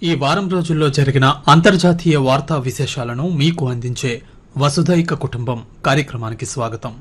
ఈ వారం రోజుల్లో జరిగిన అంతర్జాతీయ వార్తా విశేషాలను మీకు అందించే వసుధైక కుటుంబం కార్యక్రమానికి స్వాగతం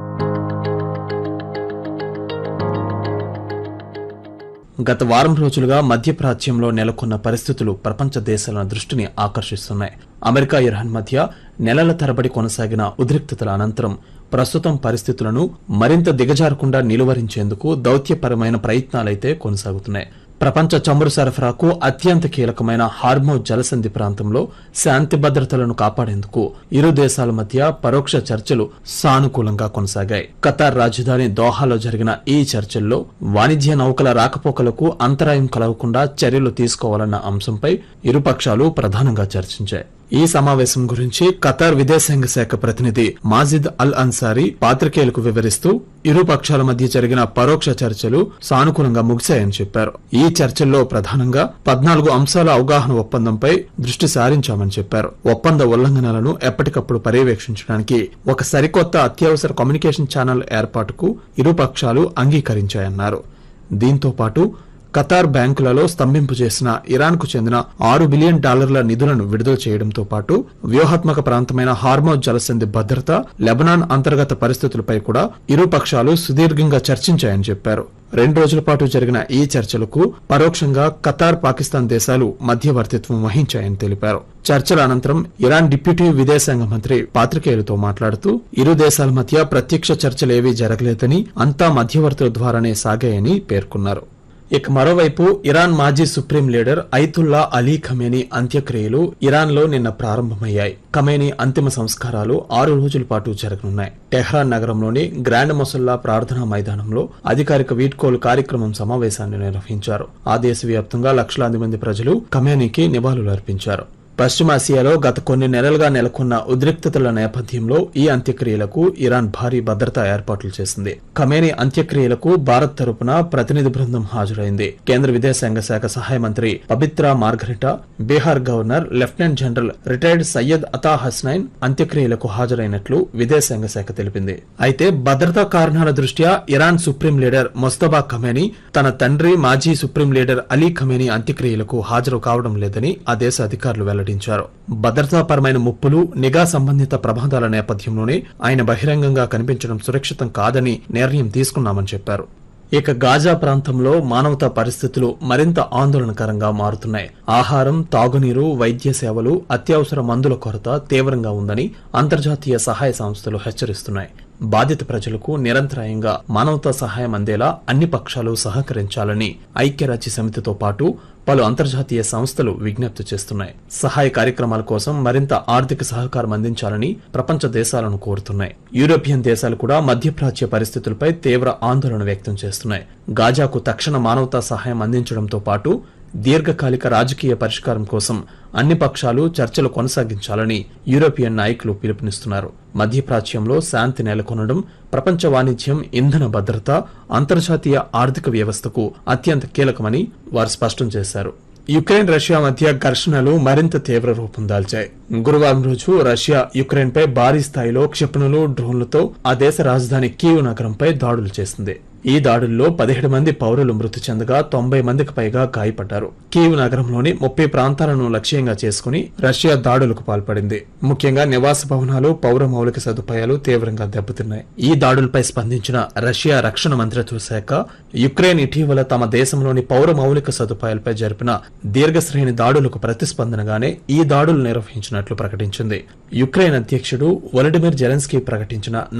గత వారం రోజులుగా మధ్యప్రాచ్యంలో నెలకొన్న పరిస్థితులు ప్రపంచ దేశాల దృష్టిని ఆకర్షిస్తున్నాయి అమెరికా ఇరాన్ మధ్య నెలల తరబడి కొనసాగిన ఉద్రిక్తతల అనంతరం ప్రస్తుతం పరిస్థితులను మరింత దిగజారకుండా నిలువరించేందుకు దౌత్యపరమైన ప్రయత్నాలైతే కొనసాగుతున్నాయి ప్రపంచ చమురు సరఫరాకు అత్యంత కీలకమైన హార్మో జలసంధి ప్రాంతంలో శాంతి భద్రతలను కాపాడేందుకు ఇరు దేశాల మధ్య పరోక్ష చర్చలు సానుకూలంగా కొనసాగాయి ఖతార్ రాజధాని దోహాలో జరిగిన ఈ చర్చల్లో వాణిజ్య నౌకల రాకపోకలకు అంతరాయం కలగకుండా చర్యలు తీసుకోవాలన్న అంశంపై ఇరుపక్షాలు ప్రధానంగా చర్చించాయి ఈ సమావేశం గురించి ఖతార్ విదేశాంగ శాఖ ప్రతినిధి మాజిద్ అల్ అన్సారీ పాత్రికేయులకు వివరిస్తూ ఇరు పక్షాల మధ్య జరిగిన పరోక్ష చర్చలు సానుకూలంగా ముగిశాయని చెప్పారు ఈ చర్చల్లో ప్రధానంగా పద్నాలుగు అంశాల అవగాహన ఒప్పందంపై దృష్టి సారించామని చెప్పారు ఒప్పంద ఉల్లంఘనలను ఎప్పటికప్పుడు పర్యవేక్షించడానికి ఒక సరికొత్త అత్యవసర కమ్యూనికేషన్ ఛానల్ ఏర్పాటుకు ఇరు పక్షాలు అంగీకరించాయన్నారు దీంతో పాటు ఖతార్ బ్యాంకులలో స్తంభింపు చేసిన ఇరాన్కు చెందిన ఆరు బిలియన్ డాలర్ల నిధులను విడుదల చేయడంతో పాటు వ్యూహాత్మక ప్రాంతమైన హార్మోజ్ జలసంధి భద్రత లెబనాన్ అంతర్గత పరిస్థితులపై కూడా ఇరు పక్షాలు సుదీర్ఘంగా చర్చించాయని చెప్పారు రెండు రోజుల పాటు జరిగిన ఈ చర్చలకు పరోక్షంగా ఖతార్ పాకిస్తాన్ దేశాలు మధ్యవర్తిత్వం వహించాయని తెలిపారు చర్చల అనంతరం ఇరాన్ డిప్యూటీ విదేశాంగ మంత్రి పాత్రికేయులతో మాట్లాడుతూ ఇరు దేశాల మధ్య ప్రత్యక్ష చర్చలేవీ జరగలేదని అంతా మధ్యవర్తుల ద్వారానే సాగాయని పేర్కొన్నారు ఇక మరోవైపు ఇరాన్ మాజీ సుప్రీం లీడర్ ఐతుల్లా అలీ ఖమేనీ అంత్యక్రియలు ఇరాన్ లో నిన్న ప్రారంభమయ్యాయి ఖమేనీ అంతిమ సంస్కారాలు ఆరు రోజుల పాటు జరగనున్నాయి టెహ్రాన్ నగరంలోని గ్రాండ్ మొసల్లా ప్రార్థనా మైదానంలో అధికారిక వీడ్కోలు కార్యక్రమం సమావేశాన్ని నిర్వహించారు ఆ దేశవ్యాప్తంగా లక్షలాది మంది ప్రజలు ఖమేనీకి నివాళులు అర్పించారు పశ్చిమాసియాలో గత కొన్ని నెలలుగా నెలకొన్న ఉద్రిక్తతల నేపథ్యంలో ఈ అంత్యక్రియలకు ఇరాన్ భారీ భద్రతా ఏర్పాట్లు చేసింది ఖమేని అంత్యక్రియలకు భారత్ తరపున ప్రతినిధి బృందం హాజరైంది కేంద్ర విదేశాంగ శాఖ సహాయ మంత్రి Pavitra Margherita Bihar governor lieutenant general retired Syed Ata Hasnain అంత్యక్రియలకు హాజరైనట్లు విదేశాంగ శాఖ తెలిపింది అయితే భద్రతా కారణాల దృష్ట్యా ఇరాన్ సుప్రీం లీడర్ మొస్తబా ఖమేని తన తండ్రి మాజీ సుప్రీం లీడర్ అలీ ఖమేని అంత్యక్రియలకు హాజరు కావడం లేదని ఆ దేశ అధికారులు వెల్లడించారు భద్రతాపరమైన ముప్పులు నిఘా సంబంధిత ప్రమాదాల నేపథ్యంలోనే ఆయన బహిరంగంగా కనిపించడం సురక్షితం కాదని నిర్ణయం తీసుకున్నామని చెప్పారు ఇక గాజా ప్రాంతంలో మానవతా పరిస్థితులు మరింత ఆందోళనకరంగా మారుతున్నాయి ఆహారం తాగునీరు వైద్య సేవలు అత్యవసర మందుల కొరత తీవ్రంగా ఉందని అంతర్జాతీయ సహాయ సంస్థలు హెచ్చరిస్తున్నాయి బాధిత ప్రజలకు నిరంతరాయంగా మానవతా సహాయం అందేలా అన్ని పక్షాలు సహకరించాలని ఐక్యరాజ్య సమితితో పాటు పలు అంతర్జాతీయ సంస్థలు విజ్ఞప్తి చేస్తున్నాయి సహాయ కార్యక్రమాల కోసం మరింత ఆర్థిక సహకారం అందించాలని ప్రపంచ దేశాలను కోరుతున్నాయి యూరోపియన్ దేశాలు కూడా మధ్యప్రాచ్య పరిస్థితులపై తీవ్ర ఆందోళన వ్యక్తం చేస్తున్నాయి గాజాకు తక్షణ మానవతా సహాయం అందించడంతో పాటు దీర్ఘకాలిక రాజకీయ పరిష్కారం కోసం అన్ని పక్షాలు చర్చలు కొనసాగించాలని యూరోపియన్ నాయకులు పిలుపునిస్తున్నారు మధ్యప్రాచ్యంలో శాంతి నెలకొనడం ప్రపంచ వాణిజ్యం ఇంధన భద్రత అంతర్జాతీయ ఆర్థిక వ్యవస్థకు అత్యంత కీలకమని వారు స్పష్టం చేశారు యుక్రెయిన్ రష్యా మధ్య ఘర్షణలు మరింత తీవ్ర రూపం దాల్చాయి గురువారం రోజు రష్యా యుక్రెయిన్ పై భారీ స్థాయిలో క్షిపణులు డ్రోన్లతో ఆ దేశ రాజధాని కీవ్ నగరంపై దాడులు చేసింది ఈ దాడుల్లో పదిహేడు మంది పౌరులు మృతి చెందగా తొంభై మందికి పైగా గాయపడ్డారు కీవ్ నగరంలోని ముప్పై ప్రాంతాలను లక్ష్యంగా చేసుకుని రష్యా దాడులకు పాల్పడింది ముఖ్యంగా నివాస భవనాలు పౌర మౌలిక సదుపాయాలు తీవ్రంగా దెబ్బతిన్నాయి ఈ దాడులపై స్పందించిన రష్యా రక్షణ మంత్రిత్వ శాఖ యుక్రెయిన్ ఇటీవల తమ దేశంలోని పౌర మౌలిక సదుపాయాలపై జరిపిన దీర్ఘశ్రేణి దాడులకు ప్రతిస్పందనగానే ఈ దాడులు నిర్వహించినట్లు ప్రకటించింది యుక్రెయిన్ అధ్యక్షుడు వొలడిమిర్ జెలెన్స్కీ ప్రకటించిన